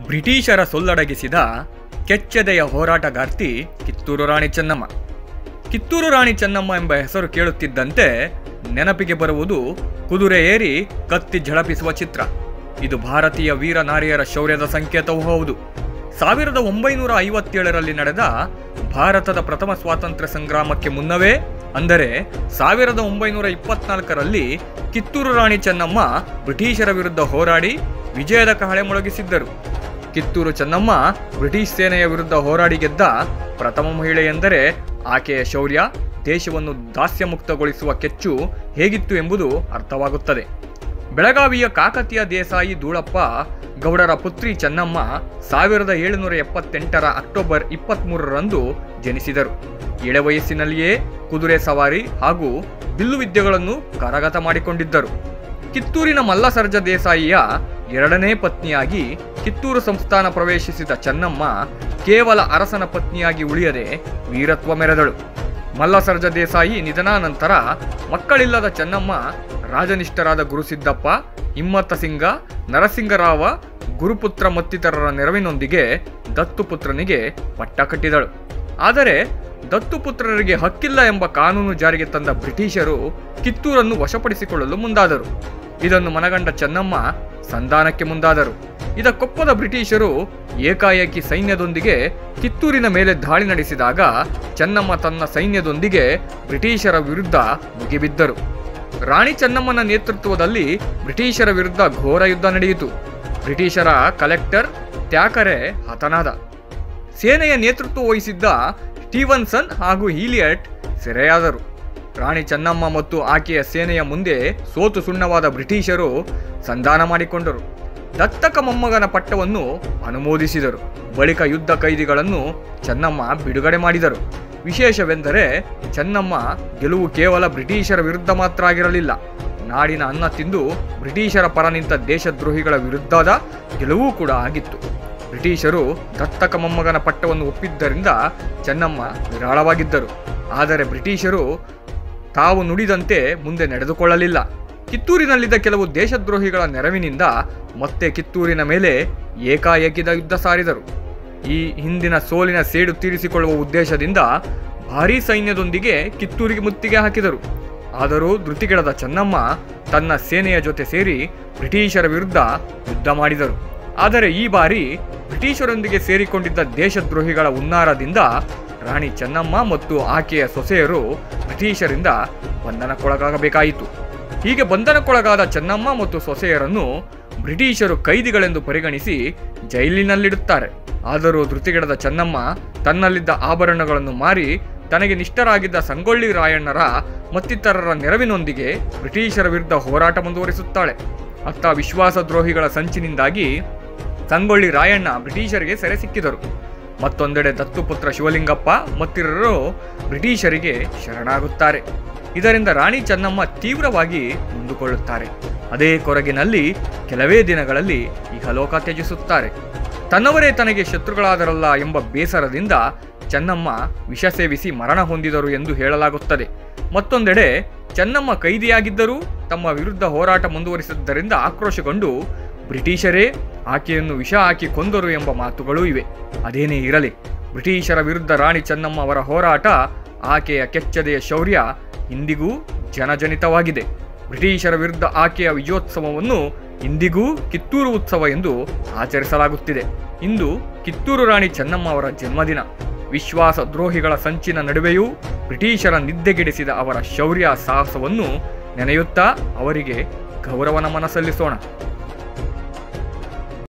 ಬ್ರಿಟಿಷರ ಸೊಲ್ಲಡಗಿಸಿದ ಕೆಚ್ಚೆದೆಯ ಹೋರಾಟಗಾರ್ತಿ ಕಿತ್ತೂರು ರಾಣಿ ಚೆನ್ನಮ್ಮ ಕಿತ್ತೂರು ರಾಣಿ ಚೆನ್ನಮ್ಮ ಎಂಬ ಹೆಸರು ಕೇಳುತ್ತಿದ್ದಂತೆ ನೆನಪಿಗೆ ಬರುವುದು ಕುದುರೆ ಏರಿ ಕತ್ತಿ ಝಳಪಿಸುವ ಚಿತ್ರ ಇದು ಭಾರತೀಯ ವೀರ ನಾರಿಯರ ಶೌರ್ಯದ ಸಂಕೇತವೂ ಹೌದು ಸಾವಿರದ ಒಂಬೈನೂರ ಐವತ್ತೇಳರಲ್ಲಿ ನಡೆದ ಭಾರತದ ಪ್ರಥಮ ಸ್ವಾತಂತ್ರ್ಯ ಸಂಗ್ರಾಮಕ್ಕೆ ಮುನ್ನವೇ ಅಂದರೆ ಸಾವಿರದ ಒಂಬೈನೂರ ಇಪ್ಪತ್ನಾಲ್ಕರಲ್ಲಿ ಕಿತ್ತೂರು ರಾಣಿ ಚೆನ್ನಮ್ಮ ಬ್ರಿಟಿಷರ ವಿರುದ್ಧ ಹೋರಾಡಿ ವಿಜಯದ ಕಹಳೆ ಮೊಳಗಿಸಿದ್ದರು ಕಿತ್ತೂರು ಚೆನ್ನಮ್ಮ ಬ್ರಿಟಿಷ್ ಸೇನೆಯ ವಿರುದ್ಧ ಹೋರಾಡಿ ಗೆದ್ದ ಪ್ರಥಮ ಮಹಿಳೆ ಎಂದರೆ ಆಕೆಯ ಶೌರ್ಯ ದೇಶವನ್ನು ದಾಸ್ಯಮುಕ್ತಗೊಳಿಸುವ ಕೆಚ್ಚು ಹೇಗಿತ್ತು ಎಂಬುದು ಅರ್ಥವಾಗುತ್ತದೆ ಬೆಳಗಾವಿಯ ಕಾಕತೀಯ ದೇಸಾಯಿ ಧೂಳಪ್ಪ ಗೌಡರ ಪುತ್ರಿ ಚೆನ್ನಮ್ಮ ಸಾವಿರದ ಏಳುನೂರ ಎಪ್ಪತ್ತೆಂಟರ ಅಕ್ಟೋಬರ್ ಇಪ್ಪತ್ತ್ಮೂರರಂದು ಜನಿಸಿದರು ಎಳೆ ವಯಸ್ಸಿನಲ್ಲಿಯೇ ಕುದುರೆ ಸವಾರಿ ಹಾಗೂ ಬಿಲ್ಲು ವಿದ್ಯೆಗಳನ್ನು ಕರಗತ ಮಾಡಿಕೊಂಡಿದ್ದರು ಕಿತ್ತೂರಿನ ಮಲ್ಲಸರ್ಜ ದೇಸಾಯಿಯ ಎರಡನೇ ಪತ್ನಿಯಾಗಿ ಕಿತ್ತೂರು ಸಂಸ್ಥಾನ ಪ್ರವೇಶಿಸಿದ ಚೆನ್ನಮ್ಮ ಕೇವಲ ಅರಸನ ಪತ್ನಿಯಾಗಿ ಉಳಿಯದೆ ವೀರತ್ವ ಮೆರೆದಳು ಮಲ್ಲಸರ್ಜ ದೇಸಾಯಿ ನಿಧನಾನಂತರ ಮಕ್ಕಳಿಲ್ಲದ ಚೆನ್ನಮ್ಮ ರಾಜನಿಷ್ಠರಾದ ಗುರುಸಿದ್ದಪ್ಪ ಹಿಮ್ಮತ್ತ ಸಿಂಗ ನರಸಿಂಗರಾವ ಗುರುಪುತ್ರ ಮತ್ತಿತರರ ನೆರವಿನೊಂದಿಗೆ ದತ್ತುಪುತ್ರನಿಗೆ ಪಟ್ಟ ಕಟ್ಟಿದಳು ಆದರೆ ದತ್ತುಪುತ್ರರಿಗೆ ಹಕ್ಕಿಲ್ಲ ಎಂಬ ಕಾನೂನು ಜಾರಿಗೆ ತಂದ ಬ್ರಿಟಿಷರು ಕಿತ್ತೂರನ್ನು ವಶಪಡಿಸಿಕೊಳ್ಳಲು ಮುಂದಾದರು ಇದನ್ನು ಮನಗಂಡ ಚೆನ್ನಮ್ಮ ಸಂಧಾನಕ್ಕೆ ಮುಂದಾದರು ಇದಕ್ಕೊಪ್ಪದ ಬ್ರಿಟಿಷರು ಏಕಾಏಕಿ ಸೈನ್ಯದೊಂದಿಗೆ ಕಿತ್ತೂರಿನ ಮೇಲೆ ದಾಳಿ ನಡೆಸಿದಾಗ ಚೆನ್ನಮ್ಮ ತನ್ನ ಸೈನ್ಯದೊಂದಿಗೆ ಬ್ರಿಟಿಷರ ವಿರುದ್ಧ ಮುಗಿಬಿದ್ದರು ರಾಣಿ ಚೆನ್ನಮ್ಮನ ನೇತೃತ್ವದಲ್ಲಿ ಬ್ರಿಟಿಷರ ವಿರುದ್ಧ ಘೋರ ಯುದ್ಧ ನಡೆಯಿತು ಬ್ರಿಟಿಷರ ಕಲೆಕ್ಟರ್ ತ್ಯಾಕರೆ ಹತನಾದ ಸೇನೆಯ ನೇತೃತ್ವ ವಹಿಸಿದ್ದ ಸ್ಟೀವನ್ಸನ್ ಹಾಗೂ ಹೀಲಿಯಟ್ ಸೆರೆಯಾದರು ರಾಣಿ ಚೆನ್ನಮ್ಮ ಮತ್ತು ಆಕೆಯ ಸೇನೆಯ ಮುಂದೆ ಸೋತು ಸುಣ್ಣವಾದ ಬ್ರಿಟಿಷರು ಸಂಧಾನ ಮಾಡಿಕೊಂಡರು ದತ್ತಕ ಮೊಮ್ಮಗನ ಪಟ್ಟವನ್ನು ಅನುಮೋದಿಸಿದರು ಬಳಿಕ ಯುದ್ಧ ಕೈದಿಗಳನ್ನು ಚೆನ್ನಮ್ಮ ಬಿಡುಗಡೆ ಮಾಡಿದರು ವಿಶೇಷವೆಂದರೆ ಚೆನ್ನಮ್ಮ ಗೆಲುವು ಕೇವಲ ಬ್ರಿಟಿಷರ ವಿರುದ್ಧ ಮಾತ್ರ ಆಗಿರಲಿಲ್ಲ ನಾಡಿನ ಅನ್ನ ತಿಂದು ಬ್ರಿಟಿಷರ ಪರ ನಿಂತ ದೇಶದ್ರೋಹಿಗಳ ವಿರುದ್ಧದ ಗೆಲುವು ಕೂಡ ಆಗಿತ್ತು ಬ್ರಿಟಿಷರು ದತ್ತಕ ಮೊಮ್ಮಗನ ಪಟ್ಟವನ್ನು ಒಪ್ಪಿದ್ದರಿಂದ ಚೆನ್ನಮ್ಮ ವಿರಾಳವಾಗಿದ್ದರು ಆದರೆ ಬ್ರಿಟಿಷರು ತಾವು ನುಡಿದಂತೆ ಮುಂದೆ ನಡೆದುಕೊಳ್ಳಲಿಲ್ಲ ಕಿತ್ತೂರಿನಲ್ಲಿದ್ದ ಕೆಲವು ದೇಶದ್ರೋಹಿಗಳ ನೆರವಿನಿಂದ ಮತ್ತೆ ಕಿತ್ತೂರಿನ ಮೇಲೆ ಏಕಾಏಕಿದ ಯುದ್ಧ ಸಾರಿದರು ಈ ಹಿಂದಿನ ಸೋಲಿನ ಸೇಡು ತೀರಿಸಿಕೊಳ್ಳುವ ಉದ್ದೇಶದಿಂದ ಭಾರೀ ಸೈನ್ಯದೊಂದಿಗೆ ಕಿತ್ತೂರಿಗೆ ಮುತ್ತಿಗೆ ಹಾಕಿದರು ಆದರೂ ಧೃತಿಗೆಡದ ಚೆನ್ನಮ್ಮ ತನ್ನ ಸೇನೆಯ ಜೊತೆ ಸೇರಿ ಬ್ರಿಟಿಷರ ವಿರುದ್ಧ ಯುದ್ಧ ಮಾಡಿದರು ಆದರೆ ಈ ಬಾರಿ ಬ್ರಿಟಿಷರೊಂದಿಗೆ ಸೇರಿಕೊಂಡಿದ್ದ ದೇಶದ್ರೋಹಿಗಳ ಹುನ್ನಾರದಿಂದ ರಾಣಿ ಚೆನ್ನಮ್ಮ ಮತ್ತು ಆಕೆಯ ಸೊಸೆಯರು ಬ್ರಿಟಿಷರಿಂದ ಬಂಧನಕ್ಕೊಳಗಾಗಬೇಕಾಯಿತು ಹೀಗೆ ಬಂಧನಕ್ಕೊಳಗಾದ ಚೆನ್ನಮ್ಮ ಮತ್ತು ಸೊಸೆಯರನ್ನು ಬ್ರಿಟಿಷರು ಕೈದಿಗಳೆಂದು ಪರಿಗಣಿಸಿ ಜೈಲಿನಲ್ಲಿಡುತ್ತಾರೆ ಆದರೂ ಧೃತಿಗೆಡದ ಚೆನ್ನಮ್ಮ ತನ್ನಲ್ಲಿದ್ದ ಆಭರಣಗಳನ್ನು ಮಾರಿ ತನಗೆ ನಿಷ್ಠರಾಗಿದ್ದ ಸಂಗೊಳ್ಳಿ ರಾಯಣ್ಣರ ಮತ್ತಿತರರ ನೆರವಿನೊಂದಿಗೆ ಬ್ರಿಟಿಷರ ವಿರುದ್ಧ ಹೋರಾಟ ಮುಂದುವರಿಸುತ್ತಾಳೆ ಅತ್ತ ವಿಶ್ವಾಸದ್ರೋಹಿಗಳ ಸಂಚಿನಿಂದಾಗಿ ಸಂಗೊಳ್ಳಿ ರಾಯಣ್ಣ ಬ್ರಿಟಿಷರಿಗೆ ಸೆರೆ ಸಿಕ್ಕಿದರು ಮತ್ತೊಂದೆಡೆ ದತ್ತುಪುತ್ರ ಶಿವಲಿಂಗಪ್ಪ ಮತ್ತಿತರರು ಬ್ರಿಟಿಷರಿಗೆ ಶರಣಾಗುತ್ತಾರೆ ಇದರಿಂದ ರಾಣಿ ಚೆನ್ನಮ್ಮ ತೀವ್ರವಾಗಿ ನೊಂದುಕೊಳ್ಳುತ್ತಾರೆ ಅದೇ ಕೊರಗಿನಲ್ಲಿ ಕೆಲವೇ ದಿನಗಳಲ್ಲಿ ಇಹಲೋಕ ತ್ಯಜಿಸುತ್ತಾರೆ ತನ್ನವರೇ ತನಗೆ ಶತ್ರುಗಳಾದರಲ್ಲ ಎಂಬ ಬೇಸರದಿಂದ ಚೆನ್ನಮ್ಮ ವಿಷ ಸೇವಿಸಿ ಮರಣ ಹೊಂದಿದರು ಎಂದು ಹೇಳಲಾಗುತ್ತದೆ ಮತ್ತೊಂದೆಡೆ ಚೆನ್ನಮ್ಮ ಕೈದಿಯಾಗಿದ್ದರೂ ತಮ್ಮ ವಿರುದ್ಧ ಹೋರಾಟ ಮುಂದುವರಿಸಿದ್ದರಿಂದ ಆಕ್ರೋಶಗೊಂಡು ಬ್ರಿಟಿಷರೇ ಆಕೆಯನ್ನು ವಿಷ ಹಾಕಿ ಕೊಂದರು ಎಂಬ ಮಾತುಗಳೂ ಇವೆ ಅದೇನೇ ಇರಲಿ ಬ್ರಿಟಿಷರ ವಿರುದ್ಧ ರಾಣಿ ಚೆನ್ನಮ್ಮ ಅವರ ಹೋರಾಟ ಆಕೆಯ ಕೆಚ್ಚದೆಯ ಶೌರ್ಯ ಇಂದಿಗೂ ಜನಜನಿತವಾಗಿದೆ ಬ್ರಿಟಿಷರ ವಿರುದ್ಧ ಆಕೆಯ ವಿಜಯೋತ್ಸವವನ್ನು ಇಂದಿಗೂ ಕಿತ್ತೂರು ಉತ್ಸವ ಎಂದು ಆಚರಿಸಲಾಗುತ್ತಿದೆ ಇಂದು ಕಿತ್ತೂರು ರಾಣಿ ಚೆನ್ನಮ್ಮ ಅವರ ಜನ್ಮದಿನ ವಿಶ್ವಾಸ ದ್ರೋಹಿಗಳ ಸಂಚಿನ ನಡುವೆಯೂ ಬ್ರಿಟಿಷರ ನಿದ್ದೆಗೆಡಿಸಿದ ಅವರ ಶೌರ್ಯ ಸಾಹಸವನ್ನು ನೆನೆಯುತ್ತಾ ಅವರಿಗೆ ಗೌರವ ನಮನ ಸಲ್ಲಿಸೋಣ